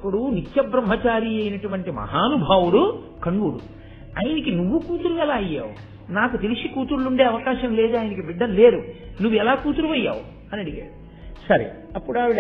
విశ్వామిత్రుడు నిత్య బ్రహ్మచారి అయినటువంటి మహానుభావుడు కణ్వుడు ఆయనకి నువ్వు కూతురు ఎలా అయ్యావు నాకు తెలిసి కూతుళ్ళుండే అవకాశం లేదు ఆయనకి బిడ్డలు లేరు నువ్వు ఎలా కూతురు అయ్యావు అని అడిగాడు సరే అప్పుడు ఆవిడ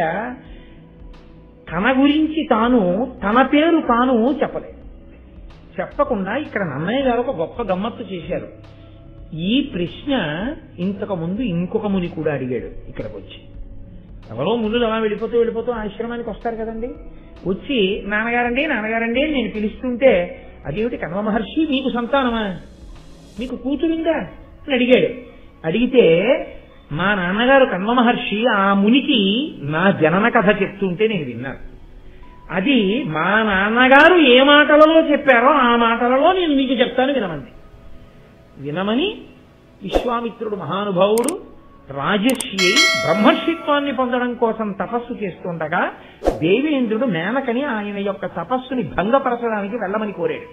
తన గురించి తాను తన పేరు తాను చెప్పలేదు చెప్పకుండా ఇక్కడ నన్నయ్య గారు ఒక గొప్ప గమ్మత్తు చేశారు ఈ ప్రశ్న ఇంతకు ముందు ఇంకొక ముని కూడా అడిగాడు ఇక్కడికి వచ్చి ఎవరో మునులు అలా వెళ్ళిపోతూ వెళ్ళిపోతూ ఆశ్రమానికి వస్తారు కదండి వచ్చి నాన్నగారండి నాన్నగారండి అని నేను పిలుస్తుంటే అదేమిటి కన్వ మహర్షి మీకు సంతానమా మీకు కూతురుందా అని అడిగాడు అడిగితే మా నాన్నగారు కన్వ మహర్షి ఆ మునికి నా జనన కథ చెప్తుంటే నేను విన్నాను అది మా నాన్నగారు ఏ మాటలలో చెప్పారో ఆ మాటలలో నేను మీకు చెప్తాను వినమంది వినమని విశ్వామిత్రుడు మహానుభావుడు రాజర్షి అయి బ్రహ్మర్షిత్వాన్ని పొందడం కోసం తపస్సు చేస్తుండగా దేవేంద్రుడు మేనకని ఆయన యొక్క తపస్సుని భంగపరచడానికి వెళ్ళమని కోరాడు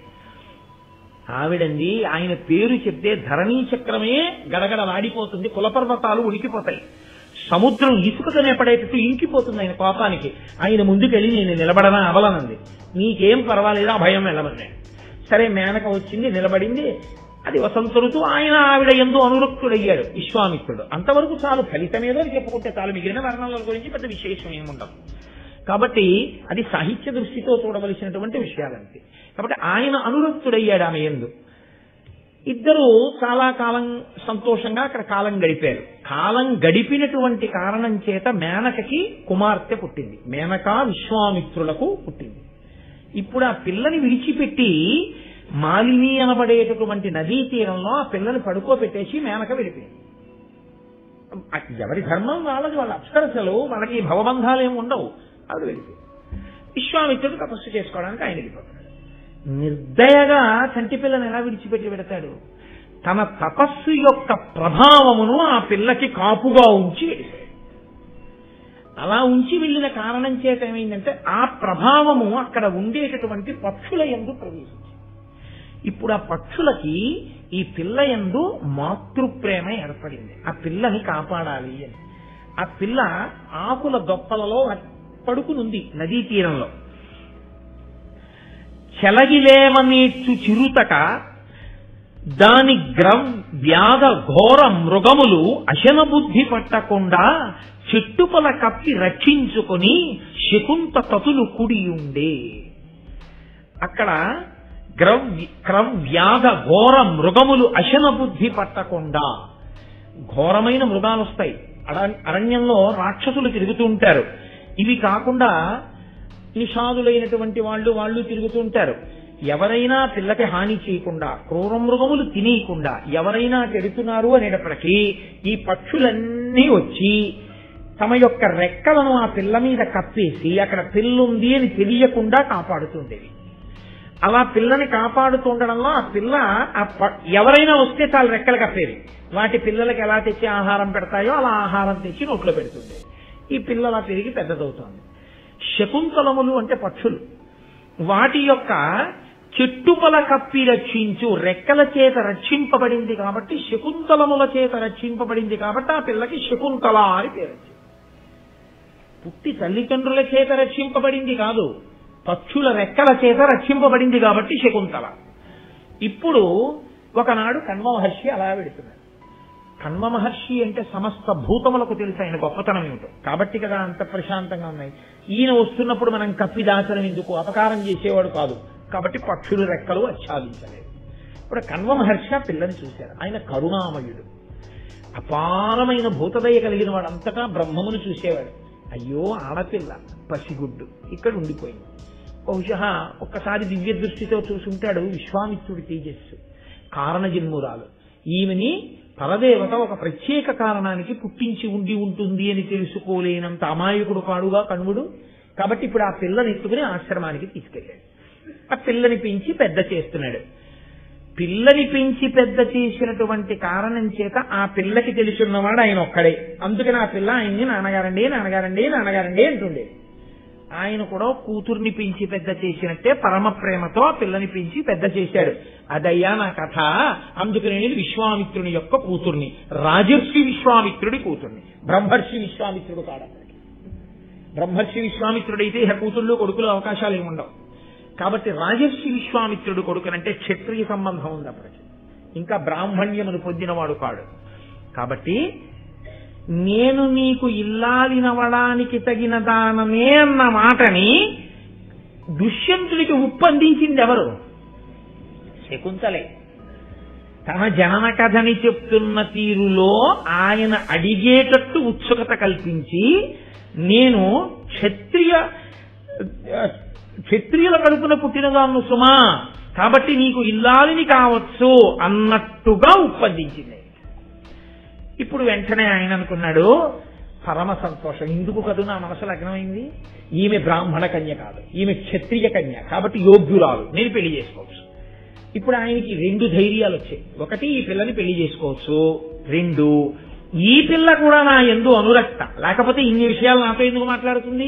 ఆవిడంది ఆయన పేరు చెప్తే ధరణీ చక్రమే గడగడ వాడిపోతుంది కులపర్వతాలు ఉడికిపోతాయి సముద్రం ఇసుకతోనే పడేటట్టు ఇంకిపోతుంది ఆయన కోపానికి ఆయన ముందుకెళ్ళి నేను నిలబడనా అవలనంది నీకేం పర్వాలేదు ఆ భయం వెళ్ళమన్నాడు సరే మేనక వచ్చింది నిలబడింది అది వసంత ఋతువు ఆయన ఆవిడ ఎందు అనురక్తుడయ్యాడు విశ్వామిత్రుడు అంతవరకు చాలు ఫలితం ఏదో అని చెప్పుకుంటే చాలు మిగిలిన వర్ణాల గురించి పెద్ద విశేషం ఏముండదు కాబట్టి అది సాహిత్య దృష్టితో చూడవలసినటువంటి విషయాలంతే కాబట్టి ఆయన అనురక్తుడయ్యాడు ఆమె ఎందు ఇద్దరు చాలా కాలం సంతోషంగా అక్కడ కాలం గడిపారు కాలం గడిపినటువంటి కారణం చేత మేనకకి కుమార్తె పుట్టింది మేనక విశ్వామిత్రులకు పుట్టింది ఇప్పుడు ఆ పిల్లని విడిచిపెట్టి మాలిని అనబడేటటువంటి నదీ తీరంలో ఆ పిల్లని పడుకోబెట్టేసి మేనక వెళ్ళిపోయింది ఎవరి ధర్మం వాళ్ళది వాళ్ళ అప్సరసలు వాళ్ళకి భవబంధాలు ఏమి ఉండవు ఆవిడ వెళ్ళిపోయింది విశ్వామిత్రుడు తపస్సు చేసుకోవడానికి ఆయన వెళ్ళిపోతాడు నిర్దయగా చంటి పిల్లని ఎలా విడిచిపెట్టి పెడతాడు తన తపస్సు యొక్క ప్రభావమును ఆ పిల్లకి కాపుగా ఉంచి వెళ్ళిపోయాడు అలా ఉంచి వెళ్ళిన కారణం చేత ఏమైందంటే ఆ ప్రభావము అక్కడ ఉండేటటువంటి పక్షుల ఎందు ప్రవేశించింది ఇప్పుడు ఆ పక్షులకి ఈ పిల్ల ఎందు మాతృప్రేమ ఏర్పడింది ఆ పిల్లని కాపాడాలి అని ఆ పిల్ల ఆకుల దొప్పలలో పడుకునుంది నదీ తీరంలో చెలగిలేవనేచ్చు చిరుతక దాని గ్రవ్ వ్యాధ ఘోర మృగములు అశన బుద్ధి పట్టకుండా చెట్టుపల కప్పి రక్షించుకొని శకుంత తతులు కుడియుండే అక్కడ గ్రవ్ క్రవ్యాధ ఘోర మృగములు అశన బుద్ధి పట్టకుండా ఘోరమైన మృగాలు వస్తాయి అడ- అరణ్యంలో రాక్షసులు తిరుగుతూ ఉంటారు ఇవి కాకుండా నిషాదులైనటువంటి వాళ్ళు వాళ్ళు తిరుగుతూ ఉంటారు ఎవరైనా పిల్లకి హాని చేయకుండా క్రూర మృగములు తినేయకుండా ఎవరైనా చెడుతున్నారు అనేటప్పటికీ ఈ పక్షులన్నీ వచ్చి తమ యొక్క రెక్కలను ఆ పిల్ల మీద కప్పేసి అక్కడ పిల్లుంది అని తెలియకుండా కాపాడుతుండేవి అలా పిల్లని కాపాడుతుండడంలో ఆ పిల్ల ఆ ప- ఎవరైనా వస్తే చాలు రెక్కలు కప్పేవి వాటి పిల్లలకి ఎలా తెచ్చి ఆహారం పెడతాయో అలా ఆహారం తెచ్చి నోట్లో పెడుతుంది ఈ పిల్ల అలా పెరిగి పెద్దదవుతోంది శకుంతలములు అంటే పక్షులు వాటి యొక్క చెట్టుపల కప్పి రక్షించు రెక్కల చేత రక్షింపబడింది కాబట్టి శకుంతలముల చేత రక్షింపబడింది కాబట్టి ఆ పిల్లకి శకుంతల అని పేరు వచ్చింది. పుట్టి తల్లిదండ్రుల చేత రక్షింపబడింది కాదు పక్షుల రెక్కల చేత రక్షింపబడింది కాబట్టి శకుంతల ఇప్పుడు ఒకనాడు కన్వ మహర్షి అలా వెడుతున్నాడు కన్వ మహర్షి అంటే సమస్త భూతములకు తెలుసు ఆయన గొప్పతనం ఏమిటో కాబట్టి కదా అంత ప్రశాంతంగా ఉన్నాయి ఈయన వస్తున్నప్పుడు మనం కప్పి దాచడం ఎందుకు అపకారం చేసేవాడు కాదు కాబట్టి పక్షులు రెక్కలు ఆచ్ఛాదించలేదు ఇప్పుడు కన్వ మహర్షి ఆ పిల్లని చూశారు ఆయన కరుణామయుడు అపారమైన భూతదయ కలిగిన వాడు అంతటా బ్రహ్మమును చూసేవాడు అయ్యో ఆడపిల్ల పసిగుడ్డు ఇక్కడ ఉండిపోయింది బహుశా ఒక్కసారి దివ్య దృష్టితో చూసుంటాడు విశ్వామిత్రుడి తేజస్సు కారణజన్మురాలు ఈమెని పరదేవత ఒక ప్రత్యేక కారణానికి పుట్టించి ఉండి ఉంటుంది అని తెలుసుకోలేనంత అమాయకుడు కాడుగా కణువుడు కాబట్టి ఇప్పుడు ఆ పిల్లని ఎత్తుకుని ఆశ్రమానికి తీసుకెళ్ళాడు ఆ పిల్లని పెంచి పెద్ద చేస్తున్నాడు పిల్లని పెంచి పెద్ద చేసినటువంటి కారణం చేత ఆ పిల్లకి తెలుసున్నవాడు ఆయన ఒక్కడే అందుకని ఆ పిల్ల ఆయన్ని నాన్నగారండి నాన్నగారండి నాన్నగారండి అంటుండే ఆయన కూడా కూతుర్ని పెంచి పెద్ద చేసినట్టే పరమ ప్రేమతో ఆ పిల్లని పెంచి పెద్ద చేశాడు అదయ్యా నా కథ అందుకని నేను విశ్వామిత్రుని యొక్క కూతుర్ని రాజర్షి విశ్వామిత్రుడి కూతుర్ని బ్రహ్మర్షి విశ్వామిత్రుడు కాడక్కడికి బ్రహ్మర్షి విశ్వామిత్రుడైతే ఇహ కూతుళ్ళు కొడుకులు అవకాశాలు ఏమి ఉండవు కాబట్టి రాజర్షి విశ్వామిత్రుడు కొడుకునంటే క్షత్రియ సంబంధం ఉంది అప్పటికి ఇంకా బ్రాహ్మణ్యమును పొందినవాడు కాడు కాబట్టి నేను నీకు ఇల్లాలినవడానికి తగిన దానమే అన్న మాటని దుష్యంతుడికి ఉప్పందించింది ఎవరు శకుంతలే తన జనన కథని చెప్తున్న తీరులో ఆయన అడిగేటట్టు ఉత్సుకత కల్పించి నేను క్షత్రియ క్షత్రియుల కడుపున పుట్టినదాన్ని సుమా కాబట్టి నీకు ఇల్లాలిని కావచ్చు అన్నట్టుగా ఉప్పందించింది ఇప్పుడు వెంటనే ఆయన అనుకున్నాడు పరమ సంతోషం ఇందుకు కదూ నా మనసు లగ్నమైంది ఈమె బ్రాహ్మణ కన్య కాదు ఈమె క్షత్రియ కన్య కాబట్టి యోగ్యురాలు నేను పెళ్లి చేసుకోవచ్చు ఇప్పుడు ఆయనకి రెండు ధైర్యాలు వచ్చాయి ఒకటి ఈ పిల్లని పెళ్లి చేసుకోవచ్చు రెండు ఈ పిల్ల కూడా నా ఎందు అనురక్త లేకపోతే ఇన్ని విషయాలు నాతో ఎందుకు మాట్లాడుతుంది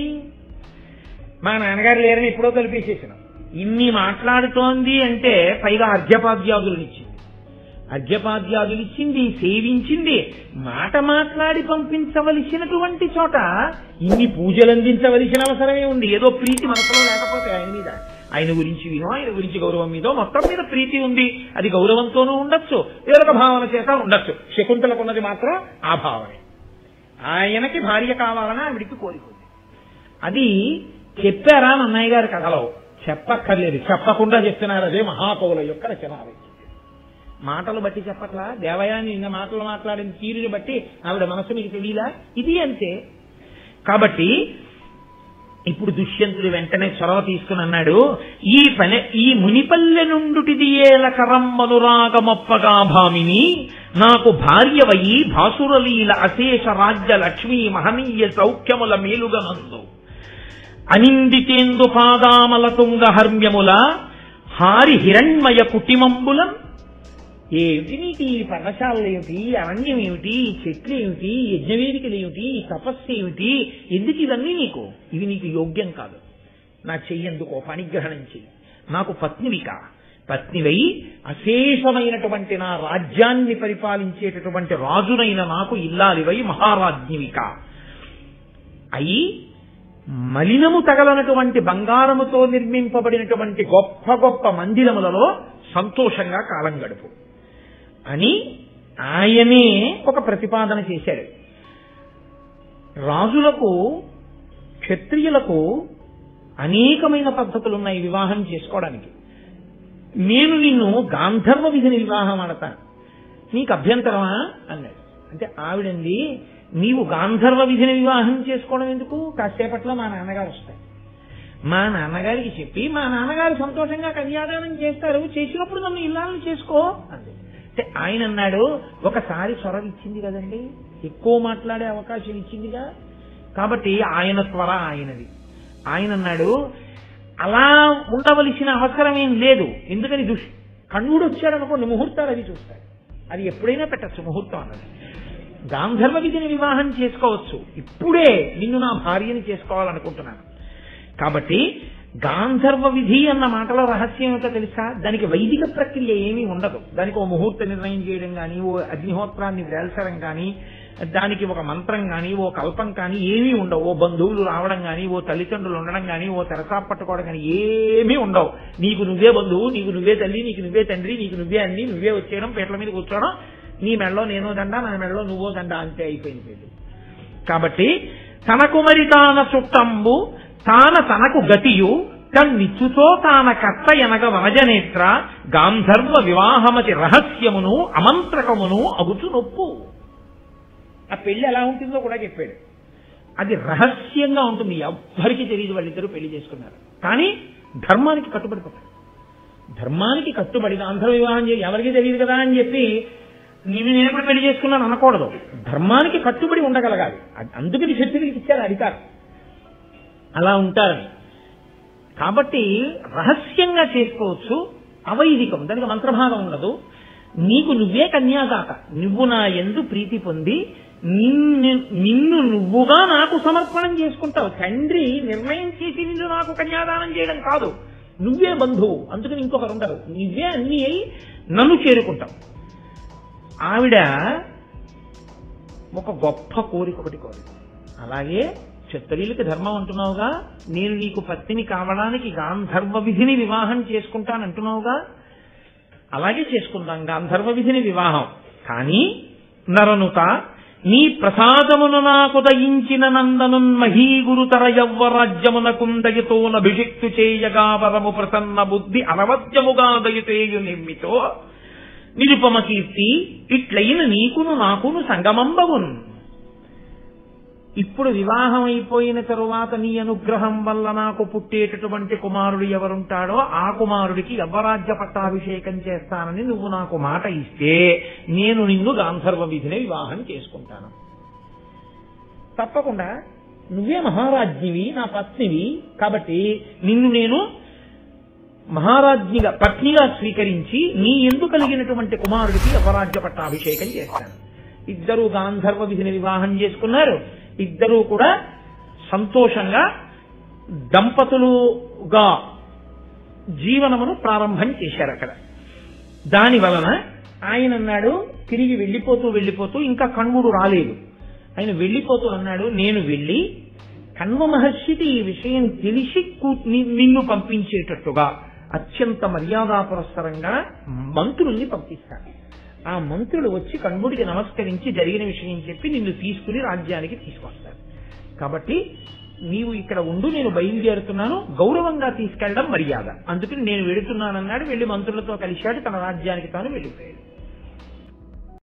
మా నాన్నగారు లేరని ఎప్పుడో కలిపేసేసిన ఇన్ని మాట్లాడుతోంది అంటే పైగా అర్ఘ్యపాద్యాదులు ఇచ్చింది అర్ఘ్యపాద్యాదులు ఇచ్చింది సేవించింది మాట మాట్లాడి పంపించవలసినటువంటి చోట ఇన్ని పూజలు అందించవలసిన అవసరమే ఉంది ఏదో ప్రీతి మనసులో లేకపోతే ఆయన మీద ఆయన గురించి వినో ఆయన గురించి గౌరవం మీదో మొత్తం మీద ప్రీతి ఉంది అది గౌరవంతోనూ ఉండొచ్చు వేరొక భావన చేత ఉండొచ్చు శకుంతలకున్నది మాత్రం ఆ భావనే ఆయనకి భార్య కావాలని ఆవిడికి కోరిక ఉంది అది చెప్పారా నన్నయ్య గారి కథలో చెప్పక్కర్లేదు చెప్పకుండా చెప్తున్నారు అదే మహాకవుల యొక్క రచనాలు మాటలు బట్టి చెప్పట్లా దేవయాని నిన్న మాటలు మాట్లాడిన తీరుని బట్టి ఆవిడ మనసు మీకు తెలియదా ఇది అంతే కాబట్టి ఇప్పుడు దుష్యంతుడు వెంటనే చొరవ తీసుకుని అన్నాడు ఈ పని ఈ మునిపల్లె నుండుటిది ఏల కరమ్మనురాగమొప్పగా భామిని నాకు భార్యవయి భాసురలీల అశేష రాజ్య లక్ష్మీ మహనీయ సౌఖ్యముల మేలుగనందు అనిందితేందు పాదామల తుంగ హర్మ్యముల హారి హిరణ్మయ కుటిమంబులం ఏమిటి నీకు ఈ పర్ణశాలలు ఏమిటి అరణ్యం ఏమిటి ఈ చెట్లు ఏమిటి ఈ యజ్ఞవేదికలు ఏమిటి ఈ తపస్సు ఏమిటి ఎందుకు ఇవన్నీ నీకు ఇవి నీకు యోగ్యం కాదు నా చెయ్యందుకో పనిగ్రహణం చెయ్యి నాకు పత్నివిక పత్నివై అశేషమైనటువంటి నా రాజ్యాన్ని పరిపాలించేటటువంటి రాజునైన నాకు ఇల్లాలివై మహారాజ్ఞివిక అయి మలినము తగలనటువంటి బంగారముతో నిర్మింపబడినటువంటి గొప్ప గొప్ప మందిరములలో సంతోషంగా కాలం గడుపు అని ఆయనే ఒక ప్రతిపాదన చేశాడు రాజులకు క్షత్రియులకు అనేకమైన పద్ధతులు ఉన్నాయి వివాహం చేసుకోవడానికి నేను నిన్ను గాంధర్వ విధిని వివాహం ఆడతాను నీకు అభ్యంతరమా అన్నాడు అంటే ఆవిడంది నీవు గాంధర్వ విధిని వివాహం చేసుకోవడం ఎందుకు కాసేపట్లో మా నాన్నగారు వస్తాయి మా నాన్నగారికి చెప్పి మా నాన్నగారు సంతోషంగా కన్యాదానం చేస్తారు చేసినప్పుడు నన్ను ఇల్లాలను చేసుకో అంది అంటే ఆయన అన్నాడు ఒకసారి స్వరం ఇచ్చింది కదండి ఎక్కువ మాట్లాడే అవకాశం ఇచ్చిందిగా కాబట్టి ఆయన త్వర ఆయనది ఆయన అన్నాడు అలా ఉండవలసిన అవసరం ఏం లేదు ఎందుకని దుష్ కన్నుడు వచ్చాడు అనుకోండి ముహూర్తాలు అది చూస్తాడు అది ఎప్పుడైనా పెట్టచ్చు ముహూర్తం అన్నది గాంధర్వ విధిని వివాహం చేసుకోవచ్చు ఇప్పుడే నిన్ను నా భార్యని చేసుకోవాలనుకుంటున్నాను కాబట్టి గాంధర్వ విధి అన్న మాటలో రహస్యం ఏమిటో తెలుసా దానికి వైదిక ప్రక్రియ ఏమీ ఉండదు దానికి ఓ ముహూర్త నిర్ణయం చేయడం కానీ ఓ అగ్నిహోత్రాన్ని వేల్చడం కానీ దానికి ఒక మంత్రం కానీ ఓ కల్పం కానీ ఏమీ ఉండవు ఓ బంధువులు రావడం కానీ ఓ తల్లిదండ్రులు ఉండడం కానీ ఓ తెరసా పట్టుకోవడం కానీ ఏమీ ఉండవు నీకు నువ్వే బంధువు నీకు నువ్వే తల్లి నీకు నువ్వే తండ్రి నీకు నువ్వే అన్ని నువ్వే వచ్చేయడం పీటల మీద కూర్చోవడం నీ మెడలో నేనో దండ నా మెడలో నువ్వో దండ అంతే అయిపోయింది పెళ్లి కాబట్టి తనకు మరి తాన చుట్టంబు తాన తనకు గతియు తన్నిచ్చుతో తాన కర్త ఎనగ వనజనేత్ర గాంధర్వ వివాహమతి రహస్యమును అమంత్రకమును అగుచు నొప్పు ఆ పెళ్లి ఎలా ఉంటుందో కూడా చెప్పాడు అది రహస్యంగా ఉంటుంది ఎవ్వరికి తెలియదు వాళ్ళిద్దరూ పెళ్లి చేసుకున్నారు కానీ ధర్మానికి కట్టుబడిపోతారు ధర్మానికి కట్టుబడి గాంధర్వ వివాహం చేసి ఎవరికి తెలియదు కదా అని చెప్పి నేను నేను ఎప్పుడు పెళ్లి చేసుకున్నాను అనకూడదు ధర్మానికి కట్టుబడి ఉండగలగాలి అందుకని శక్తికి ఇచ్చారు అధికారం అలా ఉంటారని కాబట్టి రహస్యంగా చేసుకోవచ్చు అవైదికం దానికి మంత్రభాగం ఉండదు నీకు నువ్వే కన్యాదాత నువ్వు నా ఎందు ప్రీతి పొంది నిన్ను నిన్ను నువ్వుగా నాకు సమర్పణం చేసుకుంటావు తండ్రి నిర్ణయం చేసి నిన్ను నాకు కన్యాదానం చేయడం కాదు నువ్వే బంధువు అందుకని ఇంకొకరు ఉండరు నువ్వే అన్ని అయి నన్ను చేరుకుంటావు ఆవిడ ఒక గొప్ప కోరిక ఒకటి కోరిక అలాగే క్షత్రియులకి ధర్మం అంటున్నావుగా నేను నీకు పత్నిని కావడానికి గాంధర్వ విధిని వివాహం చేసుకుంటానంటున్నావుగా అలాగే చేసుకుందాం గాంధర్వ విధిని వివాహం కానీ నరనుత నీ ప్రసాదమును నాకు దయించిన నందనున్ మహీగురుతర యవ్వరాజ్యమునకుందయతోనభిషిక్తు చేయగా వరము ప్రసన్న బుద్ధి అనవద్యముగా దయతేయు నిర్మితో నిరుపమ కీర్తి ఇట్లయిన నీకును నాకును సంగమంబవున్ ఇప్పుడు వివాహం అయిపోయిన తరువాత నీ అనుగ్రహం వల్ల నాకు పుట్టేటటువంటి కుమారుడు ఎవరుంటాడో ఆ కుమారుడికి యవ్వరాజ్య పట్టాభిషేకం చేస్తానని నువ్వు నాకు మాట ఇస్తే నేను నిన్ను గాంధర్వ విధిని వివాహం చేసుకుంటాను తప్పకుండా నువ్వే మహారాజ్ఞివి నా పత్నివి కాబట్టి నిన్ను నేను మహారాజ్ఞిగా పత్నిగా స్వీకరించి నీ ఎందు కలిగినటువంటి కుమారుడికి యవరాజ్య పట్టాభిషేకం చేస్తాను ఇద్దరు గాంధర్వ విధిని వివాహం చేసుకున్నారు ఇద్దరూ కూడా సంతోషంగా దంపతులుగా జీవనమును ప్రారంభం చేశారు అక్కడ దాని వలన ఆయన అన్నాడు తిరిగి వెళ్ళిపోతూ వెళ్ళిపోతూ ఇంకా కణ్వుడు రాలేదు ఆయన వెళ్ళిపోతూ అన్నాడు నేను వెళ్ళి కణ్వ మహర్షికి ఈ విషయం తెలిసి కూ- ని- నిన్ను పంపించేటట్టుగా అత్యంత మర్యాదా పురస్సరంగా మంత్రుల్ని పంపిస్తాను ఆ మంత్రులు వచ్చి కణ్వుడికి నమస్కరించి జరిగిన విషయం చెప్పి నిన్ను తీసుకుని రాజ్యానికి తీసుకొస్తారు కాబట్టి నీవు ఇక్కడ ఉండు నేను బయలుదేరుతున్నాను గౌరవంగా తీసుకెళ్లడం మర్యాద అందుకని నేను వెళుతున్నానన్నాడు వెళ్లి మంత్రులతో కలిశాడు తన రాజ్యానికి తాను వెళ్ళిపోయాడు